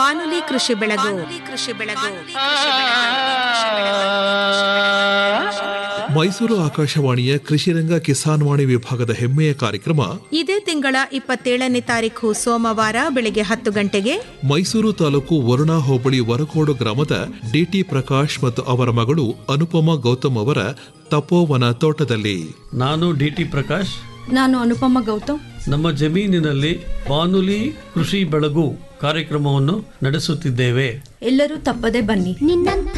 ಬಾನುಲಿ ಕೃಷಿ ಬೆಳಗು ಕೃಷಿ ಬೆಳಗು ಮೈಸೂರು ಆಕಾಶವಾಣಿಯ ಕೃಷಿರಂಗ ಕಿಸಾನ್ ವಾಣಿ ವಿಭಾಗದ ಹೆಮ್ಮೆಯ ಕಾರ್ಯಕ್ರಮ ಇದೇ ತಿಂಗಳ ಇಪ್ಪತ್ತೇಳನೇ ತಾರೀಕು ಸೋಮವಾರ ಬೆಳಗ್ಗೆ ಹತ್ತು ಗಂಟೆಗೆ ಮೈಸೂರು ತಾಲೂಕು ವರುಣಾ ಹೋಬಳಿ ವರಕೋಡು ಗ್ರಾಮದ ಡಿಟಿ ಪ್ರಕಾಶ್ ಮತ್ತು ಅವರ ಮಗಳು ಅನುಪಮಾ ಗೌತಮ್ ಅವರ ತಪೋವನ ತೋಟದಲ್ಲಿ ನಾನು ಡಿ ಟಿ ಪ್ರಕಾಶ್ ನಾನು ಅನುಪಮ ಗೌತಮ್ ನಮ್ಮ ಜಮೀನಿನಲ್ಲಿ ಬಾನುಲಿ ಕೃಷಿ ಬೆಳಗು ಕಾರ್ಯಕ್ರಮವನ್ನು ನಡೆಸುತ್ತಿದ್ದೇವೆ ಎಲ್ಲರೂ ತಪ್ಪದೆ ಬನ್ನಿ ನಿನ್ನಂಥ